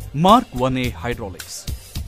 mark one A hydraulics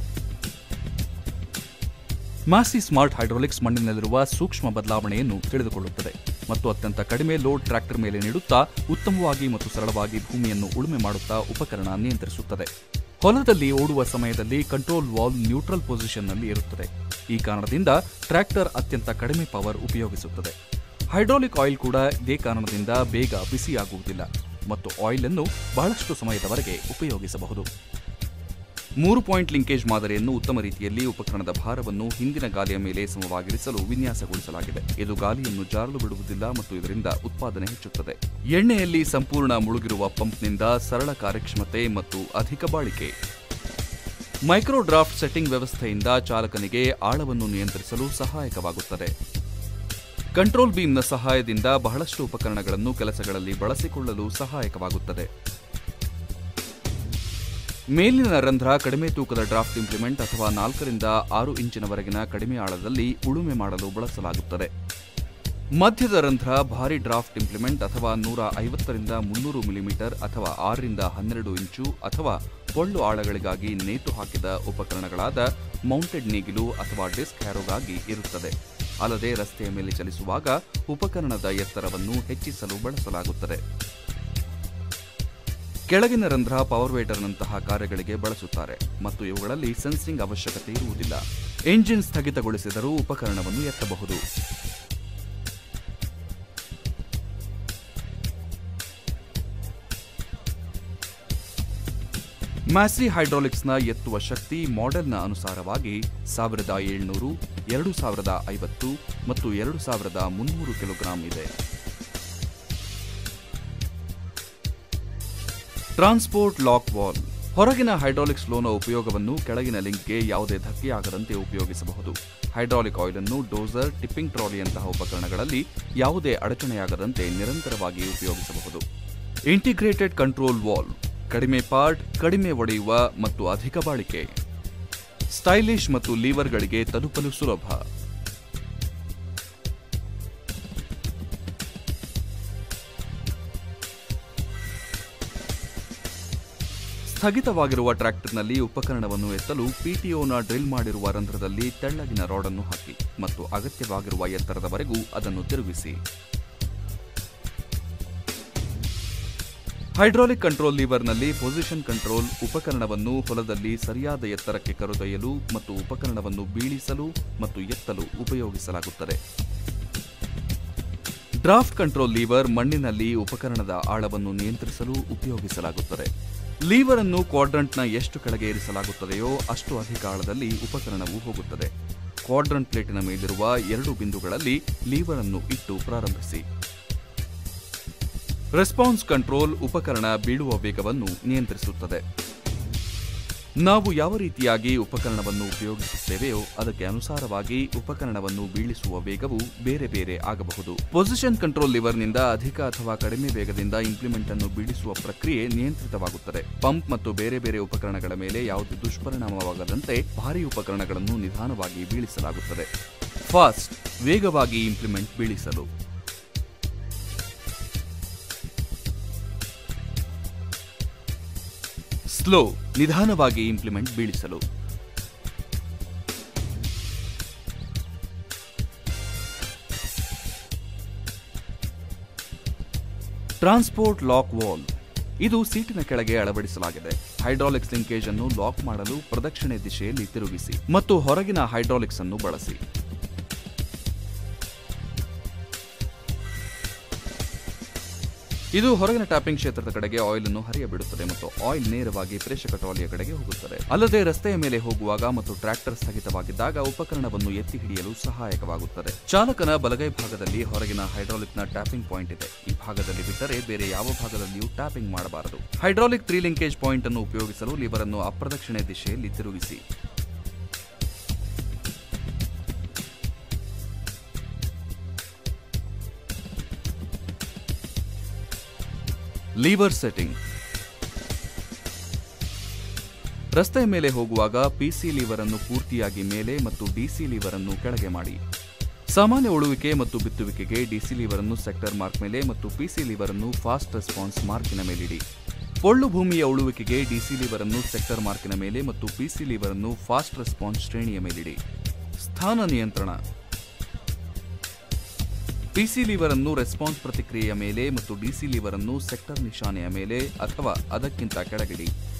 Massey smart hydraulics ಮಣ್ಣಿನಲ್ಲಿರುವ ಸೂಕ್ಷ್ಮ ಬದಲಾವಣೆಯನ್ನು ತಿಳಿದುಕೊಳ್ಳುತ್ತದೆ ಮತ್ತು ಅತ್ಯಂತ ಕಡಿಮೆ ಲೋಡ್ ಟ್ರ್ಯಾಕ್ಟರ್ ಮೇಲೆ ನೀಡುತ್ತಾ ಉತ್ತಮವಾಗಿ ಮತ್ತು ಸರಳವಾಗಿ ಭೂಮಿಯನ್ನು ಉಳುಮೆ ಮಾಡುತ್ತಾ ಉಪಕರಣ ನಿಯಂತ್ರಿಸುತ್ತದೆ ಹೊಲದಲ್ಲಿ ಓಡುವ ಸಮಯದಲ್ಲಿ ಕಂಟ್ರೋಲ್ ವಾಲ್ವ್ ನ್ಯೂಟ್ರಲ್ ಪೊಸಿಷನ್ನಲ್ಲಿ ಇರುತ್ತದೆ ಈ ಕಾರಣದಿಂದ ಟ್ರ್ಯಾಕ್ಟರ್ ಅತ್ಯಂತ ಕಡಿಮೆ ಪವರ್ ಉಪಯೋಗಿಸುತ್ತದೆ ಹೈಡ್ರಾಲಿಕ್ ಆಯಿಲ್ ಕೂಡ ಇದೇ ಕಾರಣದಿಂದ ಬೇಗ ಬಿಸಿಯಾಗುವುದಿಲ್ಲ ಮತ್ತು ಆಯಿಲ್ ಅನ್ನು ಬಹಳಷ್ಟು ಸಮಯದವರೆಗೆ ಉಪಯೋಗಿಸಬಹುದು ಮೂರು ಪಾಯಿಂಟ್ ಲಿಂಕೇಜ್ ಮಾದರಿಯನ್ನು ಉತ್ತಮ ರೀತಿಯಲ್ಲಿ ಉಪಕರಣದ ಭಾರವನ್ನು ಹಿಂದಿನ ಗಾಲಿಯ ಮೇಲೆ ಸಮವಾಗಿರಿಸಲು ವಿನ್ಯಾಸಗೊಳಿಸಲಾಗಿದೆ ಇದು ಗಾಲಿಯನ್ನು ಜಾರಲು ಬಿಡುವುದಿಲ್ಲ ಮತ್ತು ಇದರಿಂದ ಉತ್ಪಾದನೆ ಹೆಚ್ಚುತ್ತದೆ ಎಣ್ಣೆಯಲ್ಲಿ ಸಂಪೂರ್ಣ ಮುಳುಗಿರುವ ಪಂಪ್ನಿಂದ ಸರಳ ಕಾರ್ಯಕ್ಷಮತೆ ಮತ್ತು ಅಧಿಕ ಬಾಳಿಕೆ ಮೈಕ್ರೋ ಡ್ರಾಫ್ಟ್ ಸೆಟ್ಟಿಂಗ್ ವ್ಯವಸ್ಥೆಯಿಂದ ಚಾಲಕನಿಗೆ ಆಳವನ್ನು ನಿಯಂತ್ರಿಸಲು ಸಹಾಯಕವಾಗುತ್ತದೆ ಕಂಟ್ರೋಲ್ ಬೀಮ್ನ ಸಹಾಯದಿಂದ ಬಹಳಷ್ಟು ಉಪಕರಣಗಳನ್ನು ಕೆಲಸಗಳಲ್ಲಿ ಬಳಸಿಕೊಳ್ಳಲು ಸಹಾಯಕವಾಗುತ್ತದೆ ಮೇಲಿನ ರಂಧ್ರ ಕಡಿಮೆ ತೂಕದ ಡ್ರಾಫ್ಟ್ ಇಂಪ್ಲಿಮೆಂಟ್ ಅಥವಾ ನಾಲ್ಕರಿಂದ ಆರು ಇಂಚಿನವರೆಗಿನ ಕಡಿಮೆ ಆಳದಲ್ಲಿ ಉಳುಮೆ ಮಾಡಲು ಬಳಸಲಾಗುತ್ತದೆ ಮಧ್ಯದ ರಂಧ್ರ ಭಾರಿ ಡ್ರಾಫ್ಟ್ ಇಂಪ್ಲಿಮೆಂಟ್ ಅಥವಾ ನೂರ ಐವತ್ತರಿಂದ ಮುನ್ನೂರು ಮಿಲಿಮೀಟರ್ ಅಥವಾ ಆರರಿಂದ ಹನ್ನೆರಡು ಇಂಚು ಅಥವಾ ಪೊಳ್ಳು ಆಳಗಳಿಗಾಗಿ ನೇತು ಹಾಕಿದ ಉಪಕರಣಗಳಾದ ಮೌಂಟೆಡ್ ನೇಗಿಲು ಅಥವಾ ಡಿಸ್ಕ್ ಹ್ಯಾರೋಗಾಗಿ ಇರುತ್ತದೆ ಅಲ್ಲದೆ ರಸ್ತೆಯ ಮೇಲೆ ಚಲಿಸುವಾಗ ಉಪಕರಣದ ಎತ್ತರವನ್ನು ಹೆಚ್ಚಿಸಲು ಬಳಸಲಾಗುತ್ತದೆ ಕೆಳಗಿನ ರಂಧ್ರ ಪವರ್ ವೇಟರ್ನಂತಹ ಕಾರ್ಯಗಳಿಗೆ ಬಳಸುತ್ತಾರೆ ಮತ್ತು ಇವುಗಳಲ್ಲಿ ಸೆನ್ಸಿಂಗ್ ಅವಶ್ಯಕತೆ ಇರುವುದಿಲ್ಲ ಎಂಜಿನ್ ಸ್ಥಗಿತಗೊಳಿಸಿದರೂ ಉಪಕರಣವನ್ನು ಎತ್ತಬಹುದು ಮ್ಯಾಸಿ ಹೈಡ್ರಾಲಿಕ್ಸ್ನ ಎತ್ತುವ ಶಕ್ತಿ ಮಾಡೆಲ್ನ ಅನುಸಾರವಾಗಿ ಸಾವಿರದ ಏಳ್ನೂರು ಎರಡು ಸಾವಿರದ ಐವತ್ತು ಮತ್ತು ಎರಡು ಸಾವಿರದ ಮುನ್ನೂರು ಕಿಲೋಗ್ರಾಂ ಇದೆ ಟ್ರಾನ್ಸ್ಪೋರ್ಟ್ ಲಾಕ್ ವಾಲ್ ಹೊರಗಿನ ಹೈಡ್ರಾಲಿಕ್ಸ್ ಫ್ಲೋನ ಉಪಯೋಗವನ್ನು ಕೆಳಗಿನ ಲಿಂಕ್ಗೆ ಯಾವುದೇ ಧಕ್ಕೆಯಾಗದಂತೆ ಉಪಯೋಗಿಸಬಹುದು ಹೈಡ್ರಾಲಿಕ್ ಆಯಿಲ್ ಅನ್ನು ಡೋಸರ್ ಟಿಪ್ಪಿಂಗ್ ಟ್ರಾಲಿಯಂತಹ ಉಪಕರಣಗಳಲ್ಲಿ ಯಾವುದೇ ಅಡಚಣೆಯಾಗದಂತೆ ನಿರಂತರವಾಗಿ ಉಪಯೋಗಿಸಬಹುದು ಇಂಟಿಗ್ರೇಟೆಡ್ ಕಂಟ್ರೋಲ್ ವಾಲ್ ಕಡಿಮೆ ಪಾರ್ಟ್ ಕಡಿಮೆ ಒಡೆಯುವ ಮತ್ತು ಅಧಿಕ ಬಾಳಿಕೆ ಸ್ಟೈಲಿಶ್ ಮತ್ತು ಲೀವರ್ಗಳಿಗೆ ತಲುಪಲು ಸುಲಭ ಸ್ಥಗಿತವಾಗಿರುವ ಟ್ರ್ಯಾಕ್ಟರ್ನಲ್ಲಿ ಉಪಕರಣವನ್ನು ಎತ್ತಲು ಪಿಟಿಒನ ಡ್ರಿಲ್ ಮಾಡಿರುವ ರಂಧ್ರದಲ್ಲಿ ತೆಳ್ಳಗಿನ ರಾಡನ್ನು ಹಾಕಿ ಮತ್ತು ಅಗತ್ಯವಾಗಿರುವ ಎತ್ತರದವರೆಗೂ ಅದನ್ನು ತಿರುಗಿಸಿ ಹೈಡ್ರಾಲಿಕ್ ಕಂಟ್ರೋಲ್ ಲೀವರ್ನಲ್ಲಿ ಪೊಸಿಷನ್ ಕಂಟ್ರೋಲ್ ಉಪಕರಣವನ್ನು ಹೊಲದಲ್ಲಿ ಸರಿಯಾದ ಎತ್ತರಕ್ಕೆ ಕರೆದೊಯ್ಯಲು ಮತ್ತು ಉಪಕರಣವನ್ನು ಬೀಳಿಸಲು ಮತ್ತು ಎತ್ತಲು ಉಪಯೋಗಿಸಲಾಗುತ್ತದೆ ಡ್ರಾಫ್ಟ್ ಕಂಟ್ರೋಲ್ ಲೀವರ್ ಮಣ್ಣಿನಲ್ಲಿ ಉಪಕರಣದ ಆಳವನ್ನು ನಿಯಂತ್ರಿಸಲು ಉಪಯೋಗಿಸಲಾಗುತ್ತದೆ ಲೀವರ್ ಅನ್ನು ಕ್ವಾಡ್ರಂಟ್ನ ಎಷ್ಟು ಕೆಳಗೆ ಇರಿಸಲಾಗುತ್ತದೆಯೋ ಅಷ್ಟು ಅಧಿಕ ಆಳದಲ್ಲಿ ಉಪಕರಣವು ಹೋಗುತ್ತದೆ ಕ್ವಾಡ್ರಂಟ್ ಪ್ಲೇಟಿನ ಮೇಲಿರುವ ಎರಡು ಬಿಂದುಗಳಲ್ಲಿ ಲೀವರ್ ಅನ್ನು ಇಟ್ಟು ಪ್ರಾರಂಭಿಸಿ ರೆಸ್ಪಾನ್ಸ್ ಕಂಟ್ರೋಲ್ ಉಪಕರಣ ಬೀಳುವ ವೇಗವನ್ನು ನಿಯಂತ್ರಿಸುತ್ತದೆ ನಾವು ಯಾವ ರೀತಿಯಾಗಿ ಉಪಕರಣವನ್ನು ಉಪಯೋಗಿಸುತ್ತೇವೆಯೋ ಅದಕ್ಕೆ ಅನುಸಾರವಾಗಿ ಉಪಕರಣವನ್ನು ಬೀಳಿಸುವ ವೇಗವು ಬೇರೆ ಬೇರೆ ಆಗಬಹುದು ಪೊಸಿಷನ್ ಕಂಟ್ರೋಲ್ ಲಿವರ್ನಿಂದ ಅಧಿಕ ಅಥವಾ ಕಡಿಮೆ ವೇಗದಿಂದ ಇಂಪ್ಲಿಮೆಂಟ್ ಅನ್ನು ಬೀಳಿಸುವ ಪ್ರಕ್ರಿಯೆ ನಿಯಂತ್ರಿತವಾಗುತ್ತದೆ ಪಂಪ್ ಮತ್ತು ಬೇರೆ ಬೇರೆ ಉಪಕರಣಗಳ ಮೇಲೆ ಯಾವುದೇ ದುಷ್ಪರಿಣಾಮವಾಗದಂತೆ ಭಾರಿ ಉಪಕರಣಗಳನ್ನು ನಿಧಾನವಾಗಿ ಬೀಳಿಸಲಾಗುತ್ತದೆ ಫಾಸ್ಟ್ ವೇಗವಾಗಿ ಇಂಪ್ಲಿಮೆಂಟ್ ಬೀಳಿಸಲು ಸ್ಲೋ ನಿಧಾನವಾಗಿ ಇಂಪ್ಲಿಮೆಂಟ್ ಬೀಳಿಸಲು ಟ್ರಾನ್ಸ್ಪೋರ್ಟ್ ಲಾಕ್ ವಾಲ್ ಇದು ಸೀಟಿನ ಕೆಳಗೆ ಅಳವಡಿಸಲಾಗಿದೆ ಹೈಡ್ರಾಲಿಕ್ಸ್ ಲಿಂಕೇಜ್ ಅನ್ನು ಲಾಕ್ ಮಾಡಲು ಪ್ರದಕ್ಷಿಣೆ ದಿಶೆಯಲ್ಲಿ ತಿರುಗಿಸಿ ಮತ್ತು ಹೊರಗಿನ ಹೈಡ್ರಾಲಿಕ್ಸ್ ಅನ್ನು ಬಳಸಿ ಇದು ಹೊರಗಿನ ಟ್ಯಾಪಿಂಗ್ ಕ್ಷೇತ್ರದ ಕಡೆಗೆ ಆಯಿಲ್ ಅನ್ನು ಹರಿಯಬಿಡುತ್ತದೆ ಮತ್ತು ಆಯಿಲ್ ನೇರವಾಗಿ ಪ್ರೇಷಕ ಟ್ರಾಲಿಯ ಕಡೆಗೆ ಹೋಗುತ್ತದೆ ಅಲ್ಲದೆ ರಸ್ತೆಯ ಮೇಲೆ ಹೋಗುವಾಗ ಮತ್ತು ಟ್ರ್ಯಾಕ್ಟರ್ ಸ್ಥಗಿತವಾಗಿದ್ದಾಗ ಉಪಕರಣವನ್ನು ಎತ್ತಿ ಹಿಡಿಯಲು ಸಹಾಯಕವಾಗುತ್ತದೆ ಚಾಲಕನ ಬಲಗೈ ಭಾಗದಲ್ಲಿ ಹೊರಗಿನ ಹೈಡ್ರಾಲಿಕ್ನ ಟ್ಯಾಪಿಂಗ್ ಪಾಯಿಂಟ್ ಇದೆ ಈ ಭಾಗದಲ್ಲಿ ಬಿಟ್ಟರೆ ಬೇರೆ ಯಾವ ಭಾಗದಲ್ಲಿಯೂ ಟ್ಯಾಪಿಂಗ್ ಮಾಡಬಾರದು ಹೈಡ್ರಾಲಿಕ್ ತ್ರೀ ಲಿಂಕೇಜ್ ಪಾಯಿಂಟ್ ಅನ್ನು ಉಪಯೋಗಿಸಲು ಲಿವರ್ ಅನ್ನು ಅಪ್ರದಕ್ಷಿಣೆ ದಿಶೆಯಲ್ಲಿ ತಿರುಗಿಸಿ ಲೀವರ್ ಸೆಟ್ಟಿಂಗ್ ರಸ್ತೆಯ ಮೇಲೆ ಹೋಗುವಾಗ ಪಿಸಿ ಲೀವರ್ ಅನ್ನು ಪೂರ್ತಿಯಾಗಿ ಮೇಲೆ ಮತ್ತು ಡಿಸಿ ಲೀವರ್ ಅನ್ನು ಕೆಳಗೆ ಮಾಡಿ ಸಾಮಾನ್ಯ ಉಳುವಿಕೆ ಮತ್ತು ಬಿತ್ತುವಿಕೆಗೆ ಡಿಸಿ ಲೀವರ್ ಅನ್ನು ಸೆಕ್ಟರ್ ಮಾರ್ಕ್ ಮೇಲೆ ಮತ್ತು ಪಿಸಿ ಲೀವರ್ ಅನ್ನು ಫಾಸ್ಟ್ ರೆಸ್ಪಾನ್ಸ್ ಮಾರ್ಕಿನ ಮೇಲಿಡಿ ಪೊಳ್ಳು ಭೂಮಿಯ ಉಳುವಿಕೆಗೆ ಡಿಸಿ ಲೀವರ್ ಅನ್ನು ಸೆಕ್ಟರ್ ಮಾರ್ಕಿನ ಮೇಲೆ ಮತ್ತು ಪಿಸಿ ಲೀವರ್ ಅನ್ನು ಫಾಸ್ಟ್ ರೆಸ್ಪಾನ್ಸ್ ಶ್ರೇಣಿಯ ಮೇಲಿಡಿ ಸ್ಥಾನ ನಿಯಂತ್ರಣ ಪಿಸಿ ಲೀವರ್ ಅನ್ನು ರೆಸ್ಪಾನ್ಸ್ ಪ್ರತಿಕ್ರಿಯೆಯ ಮೇಲೆ ಮತ್ತು ಡಿಸಿ ಲೀವರ್ ಅನ್ನು ಸೆಕ್ಟರ್ ನಿಶಾನೆಯ ಮೇಲೆ ಅಥವಾ ಅದಕ್ಕಿಂತ ಕೆಳಗಿಡಿ